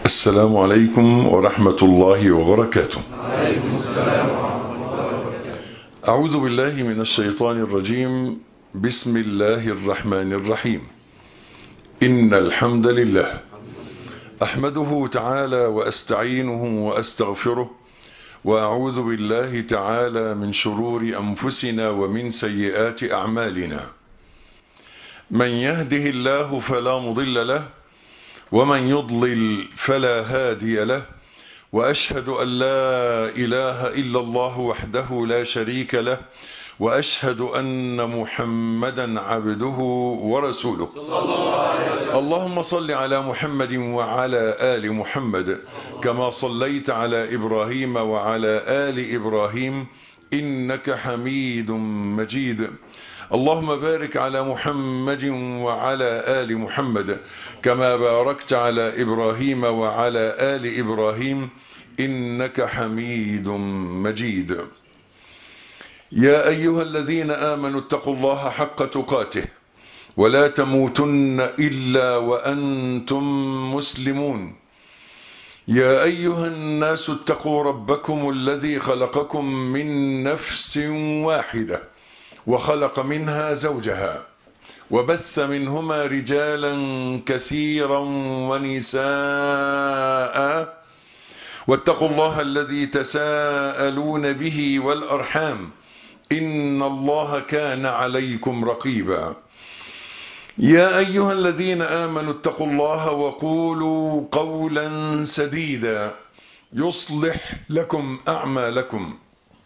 السلام عليكم ورحمة الله وبركاته أعوذ بالله من الشيطان الرجيم بسم الله الرحمن الرحيم إن الحمد لله أحمده تعالى وأستعينه وأستغفره وأعوذ بالله تعالى من شرور أنفسنا ومن سيئات أعمالنا من يهده الله فلا مضل له ومن يضلل فلا هادي له وأشهد أن لا إله إلا الله وحده لا شريك له وأشهد أن محمدا عبده ورسوله اللهم صل على محمد وعلى آل محمد كما صليت على إبراهيم وعلى آل إبراهيم إنك حميد مجيد اللهم بارك على محمد وعلى آل محمد كما باركت على إبراهيم وعلى آل إبراهيم إنك حميد مجيد يا أيها الذين آمنوا اتقوا الله حق تقاته ولا تموتن إلا وأنتم مسلمون يا أيها الناس اتقوا ربكم الذي خلقكم من نفس واحدة وخلق منها زوجها وبث منهما رجالا كثيرا ونساء واتقوا الله الذي تساءلون به والأرحام إن الله كان عليكم رقيبا يا أيها الذين آمنوا اتقوا الله وقولوا قولا سديدا يصلح لكم أعمالكم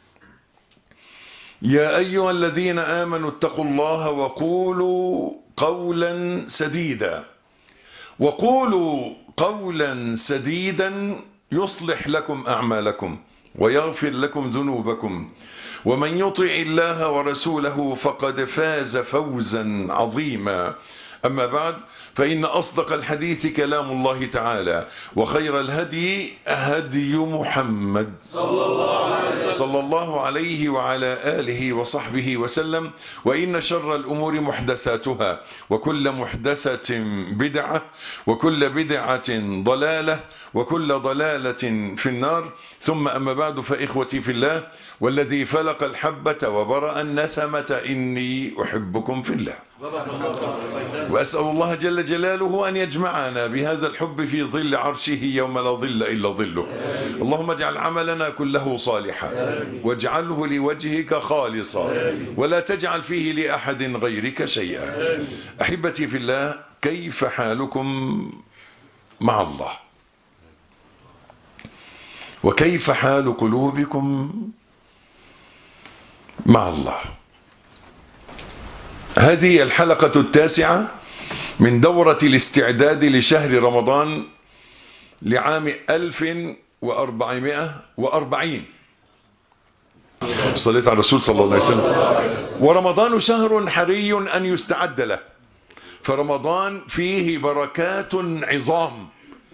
يا أيها الذين آمنوا اتقوا الله وقولوا قولا سديدا وقولوا قولا سديدا يصلح لكم أعمالكم ويغفر لكم ذنوبكم ومن يطع الله ورسوله فقد فاز فوزا عظيما أما بعد فإن أصدق الحديث كلام الله تعالى وخير الهدي هدي محمد صلى الله عليه, صلى الله عليه وعلى آله وصحبه وسلم وإن شر الأمور محدثاتها وكل محدثة بدعة وكل بدعة ضلالة وكل ضلالة في النار ثم أما بعد فإخوتي في الله والذي فلق الحبة وبرأ النسمة إني أحبكم في الله وأسأل الله جل جلاله أن يجمعنا بهذا الحب في ظل عرشه يوم لا ظل إلا ظله اللهم اجعل عملنا كله صالحا واجعله لوجهك خالصا ولا تجعل فيه لأحد غيرك شيئا أحبتي في الله كيف حالكم مع الله وكيف حال قلوبكم مع الله هذه الحلقة التاسعة من دورة الاستعداد لشهر رمضان لعام 1440 صليت على الرسول صلى الله عليه وسلم ورمضان شهر حري أن يستعد له فرمضان فيه بركات عظام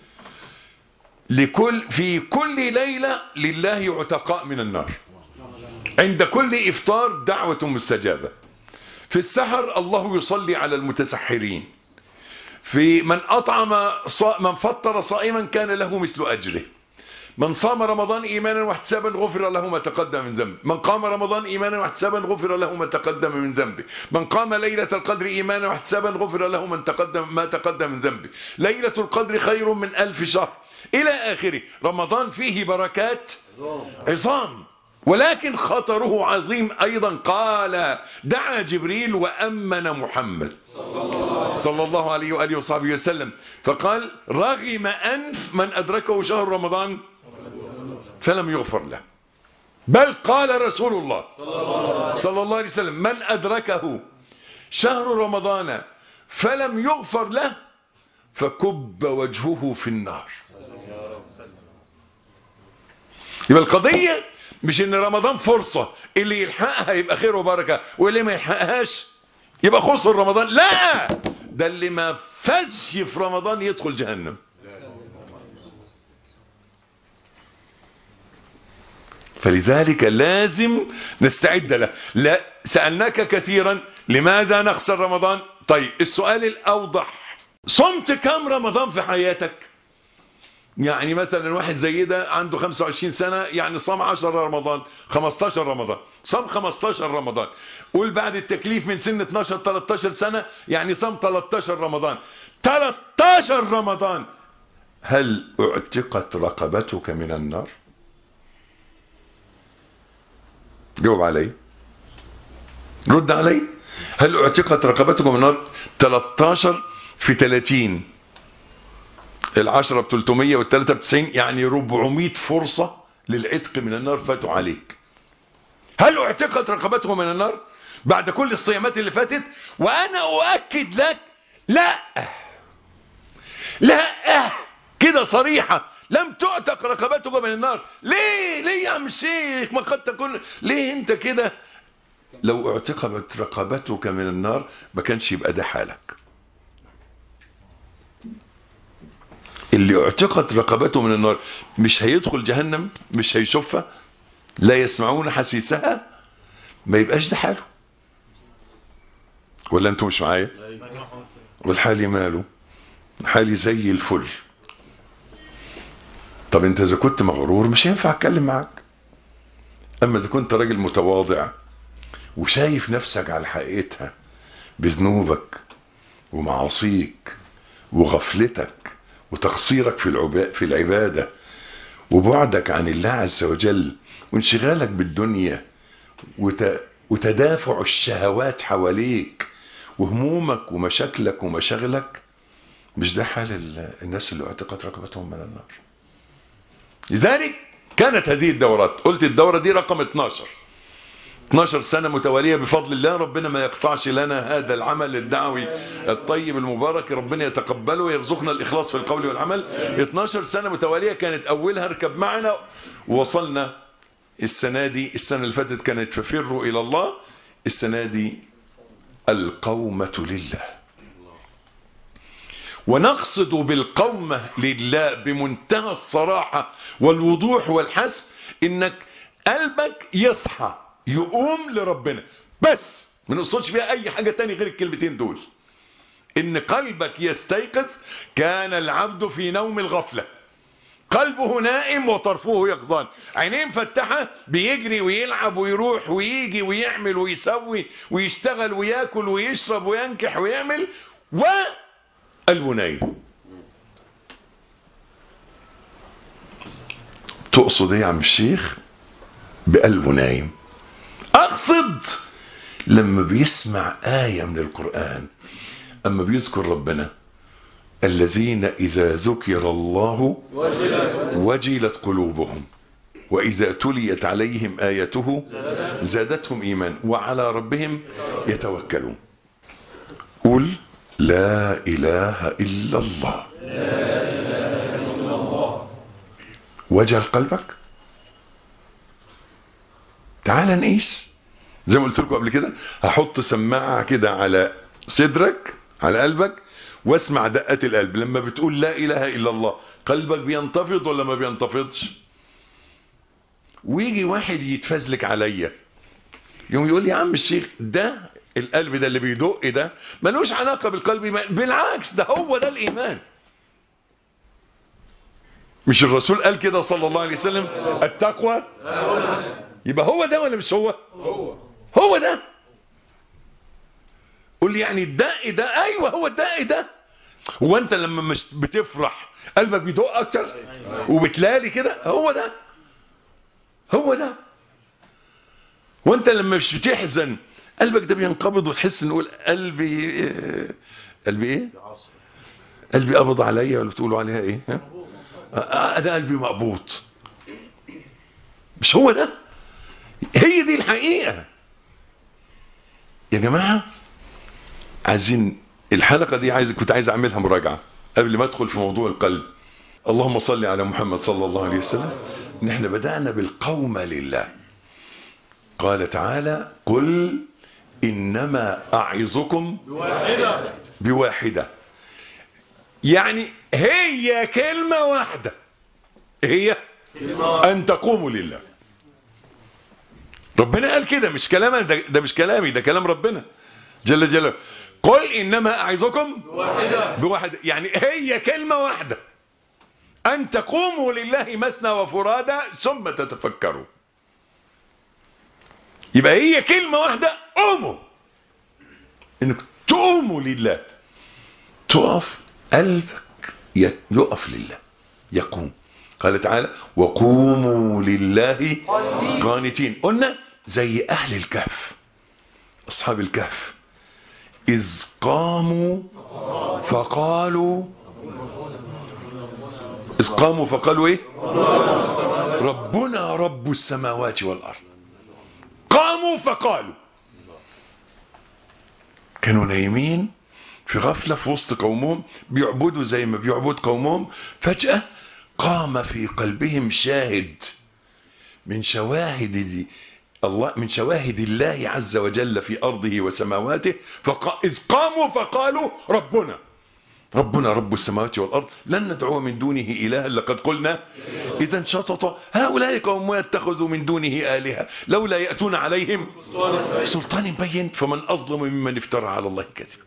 لكل في كل ليلة لله عتقاء من النار عند كل إفطار دعوة مستجابة في السحر الله يصلي على المتسحرين في من أطعم صا من فطر صائما كان له مثل أجره من صام رمضان إيمانا واحتسابا غفر له ما تقدم من ذنبه من قام رمضان إيمانا واحتسابا غفر له ما تقدم من ذنبه من قام ليلة القدر إيمانا واحتسابا غفر له من تقدم ما تقدم من ذنبه ليلة القدر خير من ألف شهر إلى آخره رمضان فيه بركات عظام ولكن خطره عظيم أيضا قال دعا جبريل وأمن محمد صلى الله عليه وآله وصحبه وسلم فقال رغم أنف من أدركه شهر رمضان فلم يغفر له بل قال رسول الله صلى الله عليه وسلم من أدركه شهر رمضان فلم يغفر له فكب وجهه في النار يبقى القضية مش ان رمضان فرصة اللي يلحقها يبقى خير وبركة واللي ما يلحقهاش يبقى خسر رمضان لا ده اللي ما فازش في رمضان يدخل جهنم فلذلك لازم نستعد له لا سألناك كثيرا لماذا نخسر رمضان طيب السؤال الأوضح صمت كم رمضان في حياتك يعني مثلا واحد زي ده عنده 25 سنة يعني صام 10 رمضان 15 رمضان صام 15 رمضان قول بعد التكليف من سن 12 13 سنة يعني صام 13 رمضان 13 رمضان هل اعتقت رقبتك من النار جاوب علي رد علي هل اعتقت رقبتك من النار 13 في 30 العشرة ب 300 والثلاثة ب 90 يعني 400 فرصة للعتق من النار فاتوا عليك هل اعتقت رقبتك من النار بعد كل الصيامات اللي فاتت وانا اؤكد لك لا لا كده صريحة لم تعتق رقبتك من النار ليه ليه يا عم الشيخ ما قد تكون ليه انت كده لو اعتقبت رقبتك من النار ما كانش يبقى ده حالك اللي اعتقت رقبته من النار مش هيدخل جهنم مش هيشوفها لا يسمعون حسيسها ما يبقاش ده حاله ولا انتوا مش معايا والحالي ماله حالي زي الفل طب انت اذا كنت مغرور مش هينفع اتكلم معاك اما اذا كنت راجل متواضع وشايف نفسك على حقيقتها بذنوبك ومعاصيك وغفلتك وتقصيرك في العبا- في العبادة وبعدك عن الله عز وجل وانشغالك بالدنيا وت- وتدافع الشهوات حواليك وهمومك ومشاكلك ومشاغلك مش ده حال ال- الناس اللي اعتقت رقبتهم من النار لذلك كانت هذه الدورات قلت الدورة دي رقم 12 12 سنة متوالية بفضل الله ربنا ما يقطعش لنا هذا العمل الدعوي الطيب المبارك ربنا يتقبله ويرزقنا الإخلاص في القول والعمل 12 سنة متوالية كانت أولها اركب معنا ووصلنا السنة دي السنة اللي فاتت كانت ففروا إلى الله السنة دي القومة لله ونقصد بالقومة لله بمنتهى الصراحة والوضوح والحسم انك قلبك يصحى يقوم لربنا بس ما نقصدش فيها اي حاجة تاني غير الكلمتين دول ان قلبك يستيقظ كان العبد في نوم الغفلة قلبه نائم وطرفه يقظان عينيه مفتحة بيجري ويلعب ويروح ويجي ويعمل ويسوي ويشتغل وياكل ويشرب وينكح ويعمل وقلبه نايم تقصد ايه يا عم الشيخ بقلبه نايم اقصد لما بيسمع آية من القرآن اما بيذكر ربنا الذين إذا ذكر الله وجلت قلوبهم وإذا تليت عليهم آيته زادتهم إيمان وعلى ربهم يتوكلون قل لا إله إلا الله وجل قلبك تعال نقيس زي ما قلت لكم قبل كده هحط سماعة كده على صدرك على قلبك واسمع دقات القلب لما بتقول لا اله الا الله قلبك بينتفض ولا ما بينتفضش ويجي واحد يتفزلك عليا يوم يقول لي يا عم الشيخ ده القلب ده اللي بيدق ده ملوش علاقة بالقلب بالعكس ده هو ده الايمان مش الرسول قال كده صلى الله عليه وسلم التقوى يبقى هو ده ولا مش هو هو ده قول لي يعني الدق ده ايوه هو الدق ده هو انت لما مش بتفرح قلبك بيدق اكتر وبتلالي كده هو ده هو ده وانت لما مش بتحزن قلبك ده بينقبض وتحس ان نقول قلبي قلبي ايه قلبي قبض عليا ولا بتقولوا عليها ايه ها؟ آه ده قلبي مقبوض مش هو ده هي دي الحقيقة يا جماعة عايزين الحلقة دي عايز كنت عايز اعملها مراجعة قبل ما ادخل في موضوع القلب اللهم صل على محمد صلى الله عليه وسلم ان احنا بدأنا بالقوم لله قال تعالى قل انما اعظكم بواحدة بواحدة يعني هي كلمة واحدة هي كلمة ان تقوموا لله ربنا قال كده مش كلام ده, ده مش كلامي ده كلام ربنا جل جلاله قل انما اعظكم بواحدة بواحد يعني هي كلمة واحدة أن تقوموا لله مثنى وفرادى ثم تتفكروا يبقى هي كلمة واحدة قوموا انك تقوموا لله تقف قلبك يقف لله يقوم قال تعالى وقوموا لله قانتين قلنا زي أهل الكهف أصحاب الكهف إذ قاموا فقالوا إذ قاموا فقالوا إيه ربنا رب السماوات والأرض قاموا فقالوا كانوا نايمين في غفلة في وسط قومهم بيعبدوا زي ما بيعبد قومهم فجأة قام في قلبهم شاهد من شواهد الله من شواهد الله عز وجل في أرضه وسماواته فقا إذ قاموا فقالوا ربنا ربنا رب السماوات والأرض لن ندعو من دونه إلها لقد قلنا إذا شطط هؤلاء قوم يتخذوا من دونه آلهة لولا يأتون عليهم سلطان بين فمن أظلم ممن افترى على الله كذبا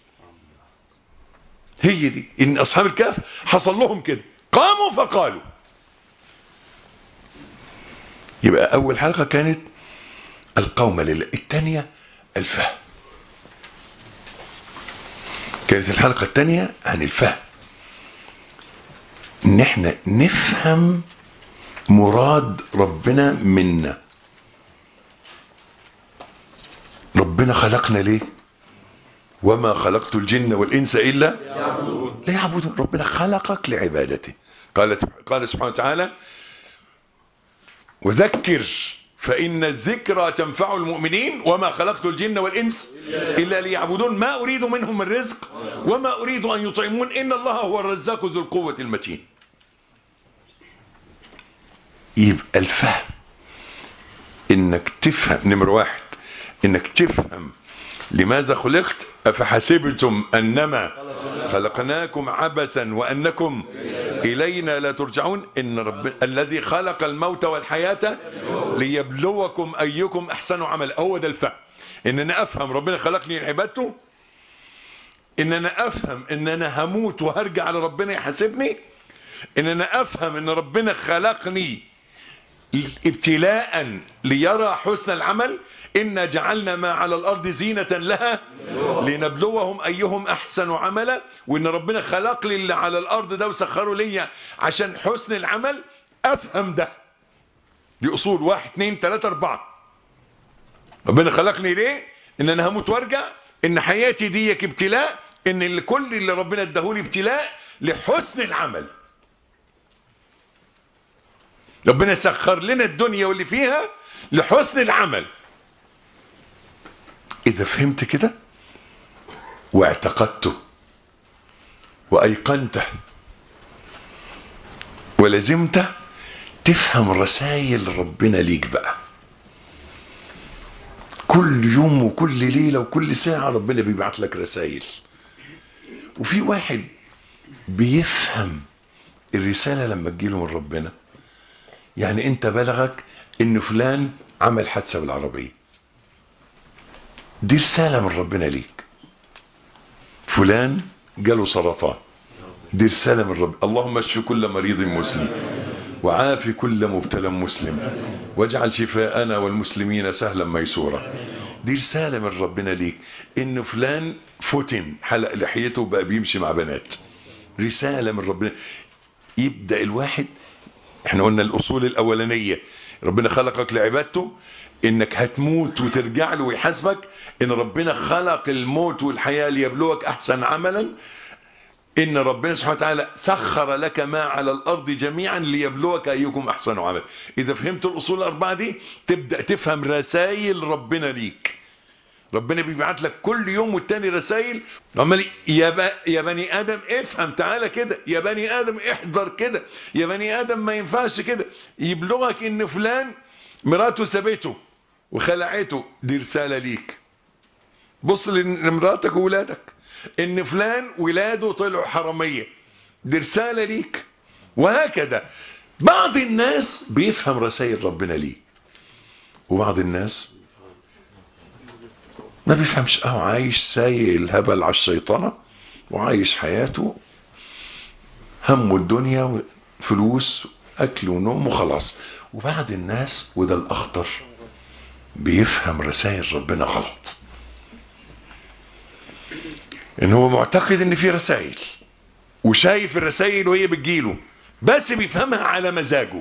هي دي إن أصحاب الكهف حصل لهم كده قاموا فقالوا يبقى أول حلقة كانت القوم لله الثانية الفهم كانت الحلقة الثانية عن الفهم ان احنا نفهم مراد ربنا منا ربنا خلقنا ليه وما خلقت الجن والإنس إلا ليعبدون ربنا خلقك لعبادته قال قال سبحانه وتعالى وذكر فإن الذكرى تنفع المؤمنين وما خلقت الجن والإنس إلا ليعبدون ما أريد منهم من رزق وما أريد أن يطعمون إن الله هو الرزاق ذو القوة المتين يبقى الفهم إنك تفهم نمر واحد إنك تفهم لماذا خلقت أفحسبتم أنما خلقناكم عبثا وأنكم إلينا لا ترجعون إن رب الذي خلق الموت والحياة ليبلوكم أيكم أحسن عمل هو ده الفهم إن أنا أفهم ربنا خلقني لعبادته إن أنا أفهم إن أنا هموت وهرجع على ربنا يحاسبني إن أنا أفهم إن ربنا خلقني ابتلاء ليرى حسن العمل إنا جعلنا ما على الأرض زينة لها لنبلوهم أيهم أحسن عملا وإن ربنا خلق لي اللي على الأرض ده وسخره لي عشان حسن العمل أفهم ده دي أصول واحد اتنين تلاتة أربعة ربنا خلقني ليه إن أنا هموت وارجع إن حياتي دي ابتلاء إن اللي كل اللي ربنا اداهولي ابتلاء لحسن العمل ربنا سخر لنا الدنيا واللي فيها لحسن العمل إذا فهمت كده واعتقدته وأيقنته ولزمته تفهم رسائل ربنا ليك بقى كل يوم وكل ليلة وكل ساعة ربنا بيبعت لك رسائل وفي واحد بيفهم الرسالة لما تجيله من ربنا يعني انت بلغك ان فلان عمل حادثة بالعربية دي رسالة من ربنا ليك فلان جاله سرطان دي رسالة من رب اللهم اشف كل مريض مسلم وعافي كل مبتلى مسلم واجعل شفاءنا والمسلمين سهلا ميسورا دي رسالة من ربنا ليك ان فلان فتن حلق لحيته بقى بيمشي مع بنات رسالة من ربنا يبدأ الواحد احنا قلنا الاصول الاولانية ربنا خلقك لعبادته انك هتموت وترجع له ويحاسبك ان ربنا خلق الموت والحياة ليبلوك احسن عملا ان ربنا سبحانه وتعالى سخر لك ما على الارض جميعا ليبلوك ايكم احسن عملا اذا فهمت الاصول الاربعة دي تبدأ تفهم رسائل ربنا ليك ربنا بيبعت لك كل يوم والتاني رسائل عمال يا, ب... يا بني ادم افهم تعالى كده يا بني ادم احضر كده يا بني ادم ما ينفعش كده يبلغك ان فلان مراته سابته وخلعته دي رسالة ليك بص لمراتك وولادك ان فلان ولاده طلعوا حرامية دي رسالة ليك وهكذا بعض الناس بيفهم رسائل ربنا ليه وبعض الناس ما بيفهمش اه عايش سايل الهبل على الشيطانة وعايش حياته همه الدنيا و... فلوس اكل ونوم وخلاص وبعد الناس وده الاخطر بيفهم رسائل ربنا غلط ان هو معتقد ان في رسائل وشايف الرسائل وهي بتجيله بس بيفهمها على مزاجه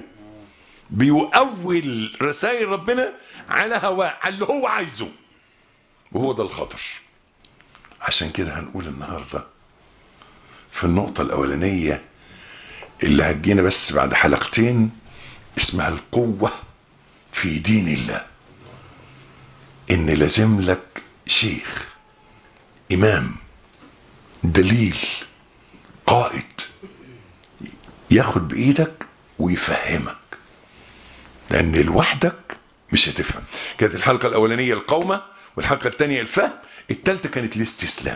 بيؤول رسائل ربنا على هواه على اللي هو عايزه وهو ده الخطر عشان كده هنقول النهارده في النقطة الأولانية اللي هتجينا بس بعد حلقتين اسمها القوة في دين الله إن لازم لك شيخ إمام دليل قائد ياخد بإيدك ويفهمك لأن لوحدك مش هتفهم كانت الحلقة الأولانية القومة والحلقة الثانية الفهم الثالثة كانت الاستسلام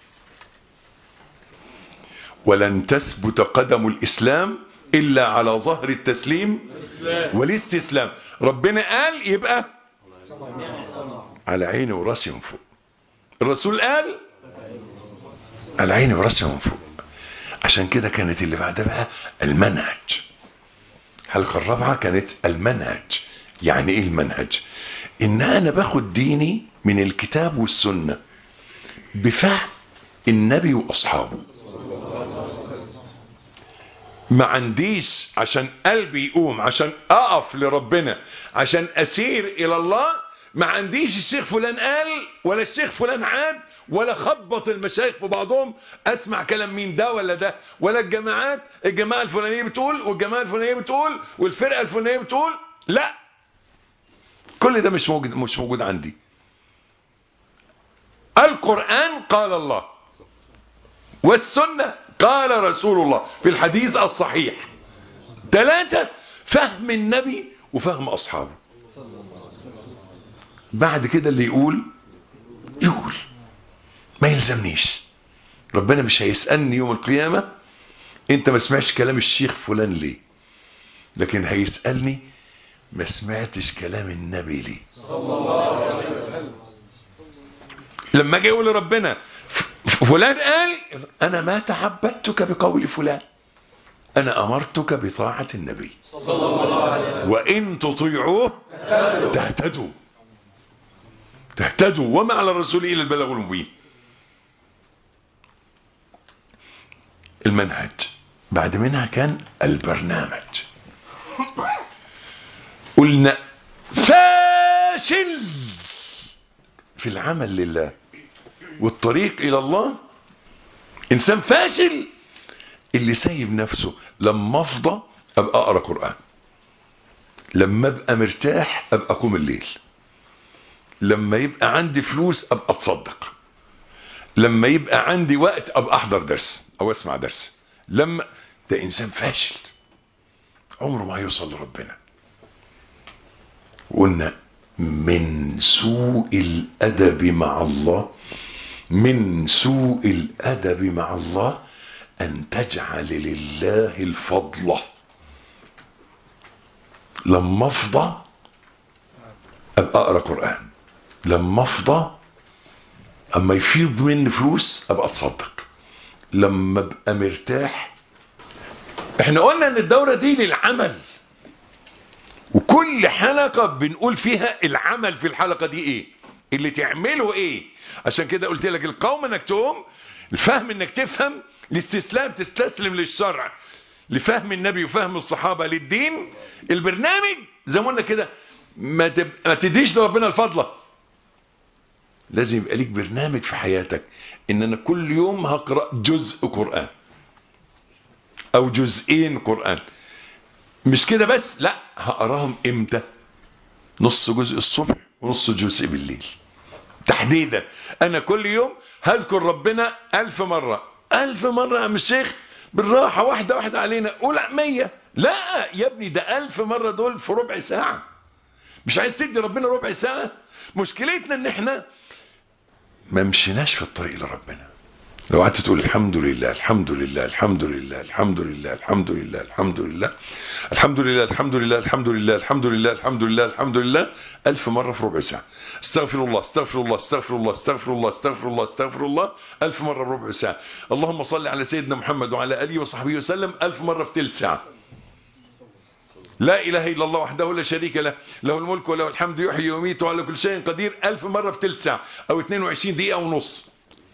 ولن تثبت قدم الإسلام إلا على ظهر التسليم والاستسلام ربنا قال يبقى على عيني وراسي من فوق الرسول قال على عيني وراسي من فوق عشان كده كانت اللي بعدها بقى المنهج الحلقة الرابعة كانت المنهج يعني ايه المنهج ان انا باخد ديني من الكتاب والسنة بفهم النبي واصحابه ما عنديش عشان قلبي يقوم عشان اقف لربنا عشان اسير الى الله ما عنديش الشيخ فلان قال ولا الشيخ فلان عاد ولا خبط المشايخ في بعضهم اسمع كلام مين ده ولا ده ولا الجماعات الجماعه الفلانيه بتقول والجماعه الفلانيه بتقول والفرقه الفلانيه بتقول لا كل ده مش موجود مش موجود عندي القران قال الله والسنه قال رسول الله في الحديث الصحيح ثلاثه فهم النبي وفهم اصحابه بعد كده اللي يقول يقول ما يلزمنيش ربنا مش هيسألني يوم القيامة انت ما سمعتش كلام الشيخ فلان ليه لكن هيسألني ما سمعتش كلام النبي ليه لما جاي يقول لربنا فلان قال انا ما تعبدتك بقول فلان انا امرتك بطاعة النبي وان تطيعوه تهتدوا تهتدوا وما على الرسول الا البلاغ المبين المنهج بعد منها كان البرنامج قلنا فاشل في العمل لله والطريق الى الله انسان فاشل اللي سايب نفسه لما افضى ابقى اقرا قران لما ابقى مرتاح ابقى اقوم الليل لما يبقى عندي فلوس ابقى اتصدق لما يبقى عندي وقت ابقى احضر درس او اسمع درس لما ده انسان فاشل عمره ما هيوصل لربنا قلنا من سوء الادب مع الله من سوء الادب مع الله ان تجعل لله الفضل لما افضى ابقى اقرا قران لما افضى اما يفيض مني فلوس ابقى اتصدق لما ابقى مرتاح احنا قلنا ان الدورة دي للعمل وكل حلقة بنقول فيها العمل في الحلقة دي ايه اللي تعمله ايه عشان كده قلت لك القوم انك تقوم الفهم انك تفهم الاستسلام تستسلم للشرع لفهم النبي وفهم الصحابة للدين البرنامج زي ما قلنا كده ما, تب... ما تديش لربنا الفضله لازم يبقى ليك برنامج في حياتك ان انا كل يوم هقرا جزء قران او جزئين قران مش كده بس لا هقراهم امتى نص جزء الصبح ونص جزء بالليل تحديدا انا كل يوم هذكر ربنا الف مرة الف مرة يا عم الشيخ بالراحة واحدة واحدة علينا قول مية لا يا ابني ده الف مرة دول في ربع ساعة مش عايز تدي ربنا ربع ساعة مشكلتنا ان احنا ما مشيناش في الطريق لربنا لو قعدت تقول الحمد لله الحمد لله الحمد لله الحمد لله الحمد لله الحمد لله الحمد لله الحمد لله الحمد لله الحمد لله الحمد لله الحمد لله ألف مرة في ربع ساعة استغفر الله استغفر الله استغفر الله استغفر الله استغفر الله استغفر الله ألف مرة في ربع ساعة اللهم صل على سيدنا محمد وعلى آله وصحبه وسلم ألف مرة في ثلث ساعة لا إله إلا الله وحده لا شريك له له الملك وله الحمد يحيي ويميت وعلى كل شيء قدير ألف مرة في تلت ساعة أو 22 دقيقة ونص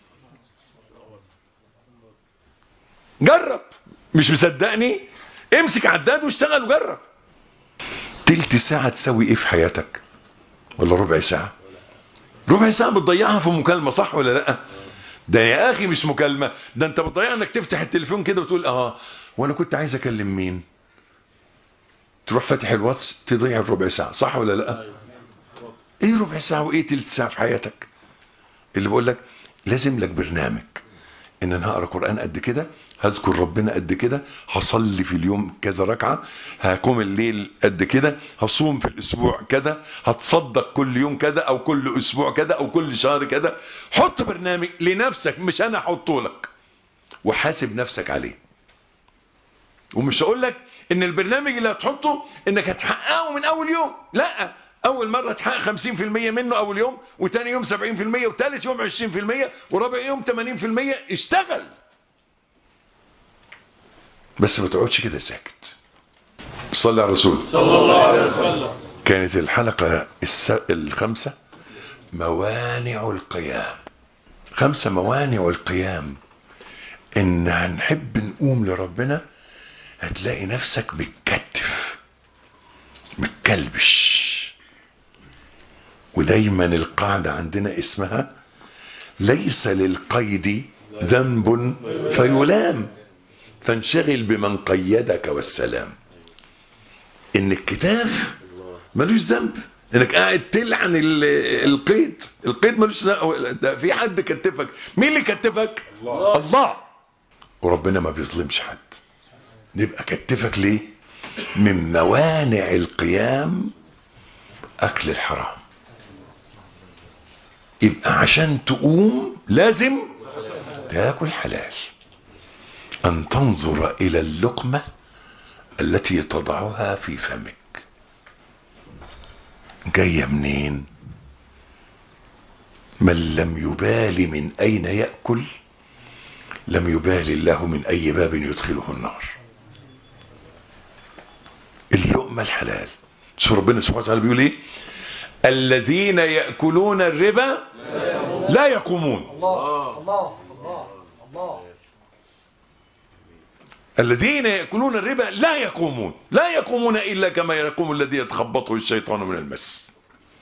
جرب مش مصدقني امسك عداد واشتغل وجرب تلت ساعة تسوي ايه في حياتك ولا ربع ساعة ربع ساعة بتضيعها في مكالمة صح ولا لا ده يا اخي مش مكالمة ده انت بتضيع انك تفتح التليفون كده وتقول اه وانا كنت عايز اكلم مين تروح فاتح الواتس تضيع الربع ساعة صح ولا لا ايه ربع ساعة وايه تلت ساعة في حياتك اللي بقول لك لازم لك برنامج ان انا هقرا قران قد كده هذكر ربنا قد كده هصلي في اليوم كذا ركعه هقوم الليل قد كده هصوم في الاسبوع كذا هتصدق كل يوم كذا او كل اسبوع كذا او كل شهر كذا حط برنامج لنفسك مش انا احطه لك وحاسب نفسك عليه ومش هقول لك ان البرنامج اللي هتحطه انك هتحققه من اول يوم لا اول مرة تحقق 50% منه اول يوم وتاني يوم 70% وتالت يوم 20% ورابع يوم 80% اشتغل بس ما تقعدش كده ساكت صلى على الرسول صلى الله عليه وسلم كانت الحلقة الس... الخمسة موانع القيام خمسة موانع القيام ان هنحب نقوم لربنا هتلاقي نفسك متكتف متكلبش ودايما القاعدة عندنا اسمها ليس للقيد ذنب فيلام فانشغل بمن قيدك والسلام ان الكتاف ملوش ذنب انك قاعد تلعن ال- القيد القيد ملوش ذنب ده في حد كتفك مين اللي كتفك الله, الله. وربنا ما بيظلمش حد يبقى كتفك ليه من موانع القيام اكل الحرام يبقى عشان تقوم لازم تاكل حلال ان تنظر الى اللقمة التي تضعها في فمك جاية منين من لم يبال من اين يأكل لم يبال الله من اي باب يدخله النار اللقمة الحلال شوف ربنا سبحانه وتعالى بيقول ايه الذين يأكلون الربا لا يقومون الله الله الله الله الذين يأكلون الربا لا يقومون لا يقومون إلا كما يقوم الذي يتخبطه الشيطان من المس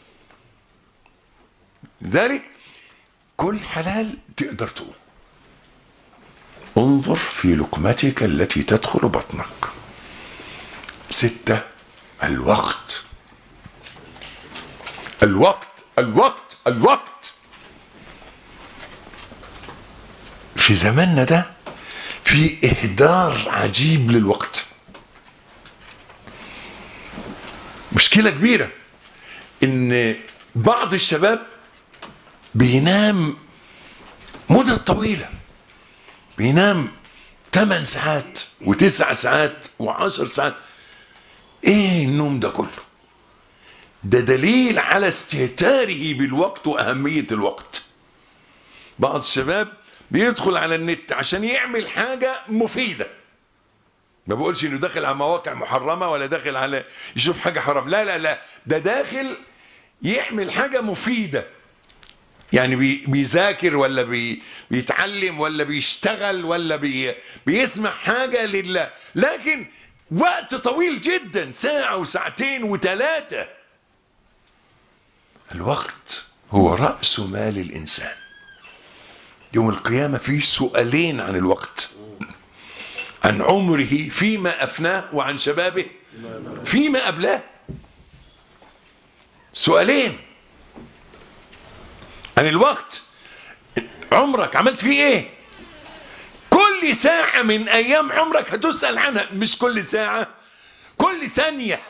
لذلك كل حلال تقدر تقوم انظر في لقمتك التي تدخل بطنك ستة الوقت الوقت الوقت الوقت في زماننا ده في اهدار عجيب للوقت مشكلة كبيرة ان بعض الشباب بينام مدة طويلة بينام 8 ساعات وتسع ساعات وعشر ساعات ايه النوم ده كله ده دليل على استهتاره بالوقت واهمية الوقت بعض الشباب بيدخل على النت عشان يعمل حاجة مفيدة ما بقولش انه داخل على مواقع محرمة ولا داخل على يشوف حاجة حرام لا لا لا ده داخل يعمل حاجة مفيدة يعني بي بيذاكر ولا بي بيتعلم ولا بيشتغل ولا بي بيسمع حاجة لله لكن وقت طويل جدا ساعة وساعتين وثلاثة الوقت هو رأس مال الإنسان يوم القيامة فيه سؤالين عن الوقت عن عمره فيما أفناه وعن شبابه فيما أبلاه سؤالين عن الوقت عمرك عملت فيه ايه كل ساعة من ايام عمرك هتسأل عنها مش كل ساعة كل ثانية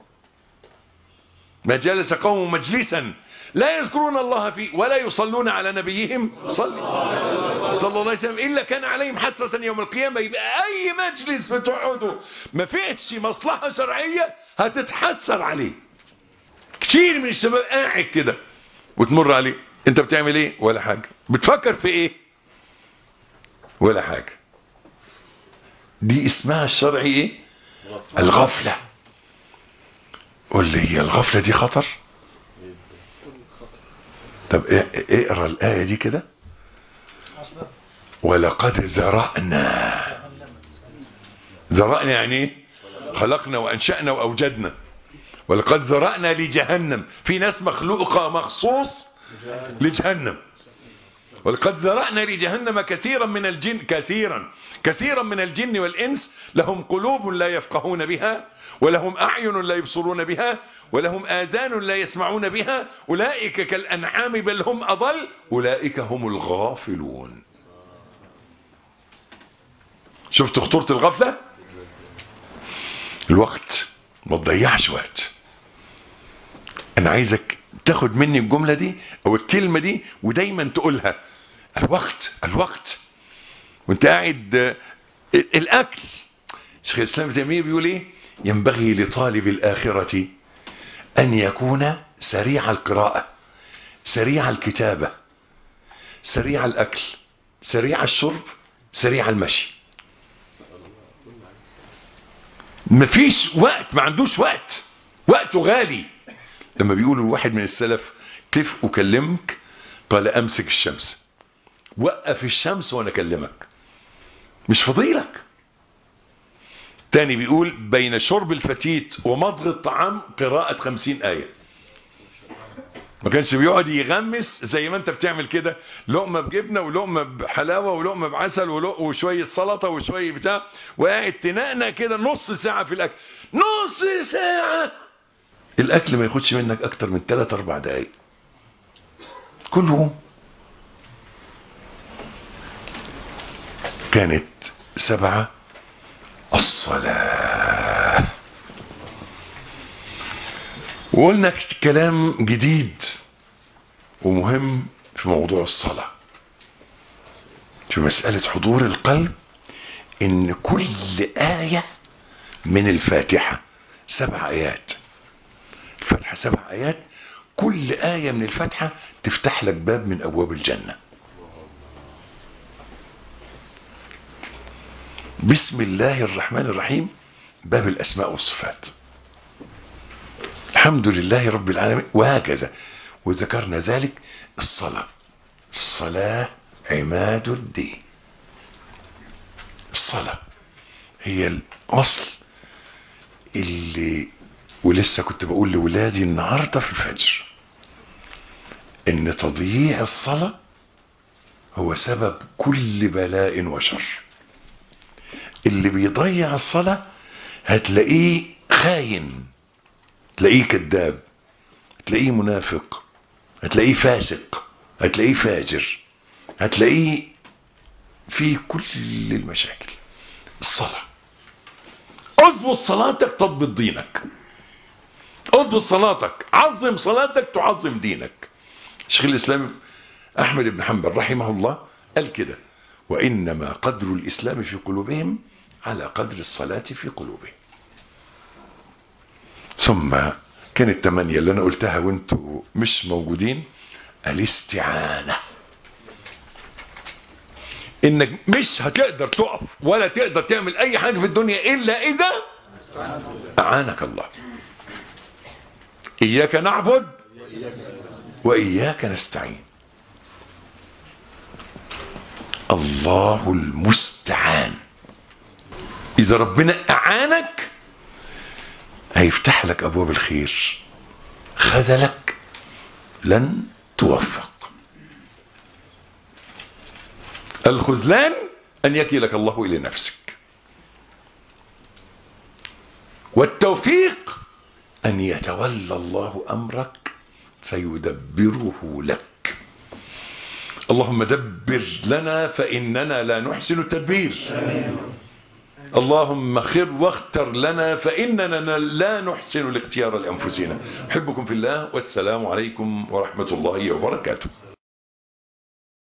ما جلس قوم مجلسا لا يذكرون الله فيه ولا يصلون على نبيهم صلى صلى الله عليه وسلم إلا كان عليهم حسرة يوم القيامة يبقى أي مجلس بتقعده ما فيهش مصلحة شرعية هتتحسر عليه كتير من الشباب قاعد كده وتمر عليه انت بتعمل ايه ولا حاجة بتفكر في ايه ولا حاجة دي اسمها الشرعي ايه الغفلة قول لي هي الغفلة دي خطر طب إيه- اقرا الآية دي كده ولقد ذرأنا ذرأنا يعني ايه خلقنا وأنشأنا وأوجدنا ولقد ذرأنا لجهنم في ناس مخلوقة مخصوص لجهنم ولقد ذرأنا لجهنم كثيرا من الجن كثيرا كثيرا من الجن والإنس لهم قلوب لا يفقهون بها ولهم أعين لا يبصرون بها ولهم آذان لا يسمعون بها أولئك كالأنعام بل هم أضل أولئك هم الغافلون شفت خطورة الغفلة الوقت ما تضيعش وقت انا عايزك تاخد مني الجملة دي او الكلمة دي ودايما تقولها الوقت الوقت وانت قاعد آه، الاكل شيخ الاسلام ابن تيميه بيقول ايه ينبغي لطالب الاخرة ان يكون سريع القراءة سريع الكتابة سريع الاكل سريع الشرب سريع المشي مفيش وقت ما عندوش وقت وقته غالي لما بيقولوا واحد من السلف كيف اكلمك قال امسك الشمس وقف الشمس وانا اكلمك مش فضيلك تاني بيقول بين شرب الفتيت ومضغ الطعام قراءة خمسين آية ما كانش بيقعد يغمس زي ما انت بتعمل كده لقمة بجبنة ولقمة بحلاوة ولقمة بعسل ولق- وشوية سلطة وشوية بتاع وقاعد تنقنق كده نص ساعة في الأكل نص ساعة الأكل ما ياخدش منك أكتر من 3 أربع دقايق كلهم كانت سبعة الصلاة وقلنا كلام جديد ومهم في موضوع الصلاة في مسألة حضور القلب ان كل آية من الفاتحة سبع آيات الفاتحة سبع آيات كل آية من الفاتحة تفتح لك باب من أبواب الجنة بسم الله الرحمن الرحيم باب الأسماء والصفات الحمد لله رب العالمين وهكذا وذكرنا ذلك الصلاة الصلاة عماد الدين الصلاة هي الأصل اللي ولسه كنت بقول لولادي النهاردة في الفجر ان تضييع الصلاة هو سبب كل بلاء وشر اللي بيضيع الصلاة هتلاقيه خاين هتلاقيه كذاب هتلاقيه منافق هتلاقيه فاسق هتلاقيه فاجر هتلاقيه في كل المشاكل الصلاة اضبط صلاتك تضبط دينك اضبط صلاتك عظم صلاتك تعظم دينك شيخ الاسلام احمد بن حنبل رحمه الله قال كده وانما قدر الاسلام في قلوبهم على قدر الصلاة في قلوبهم ثم كانت التمانية اللي انا قلتها وانتوا مش موجودين الاستعانة انك مش هتقدر تقف ولا تقدر تعمل اي حاجة في الدنيا الا اذا اعانك الله اياك نعبد واياك نستعين الله المستعان اذا ربنا اعانك هيفتح لك ابواب الخير خذلك لن توفق الخذلان ان يكلك الله الى نفسك والتوفيق ان يتولى الله امرك فيدبره لك اللهم دبر لنا فاننا لا نحسن التدبير اللهم خر واختر لنا فإننا لا نحسن الاختيار لأنفسنا أحبكم في الله والسلام عليكم ورحمة الله وبركاته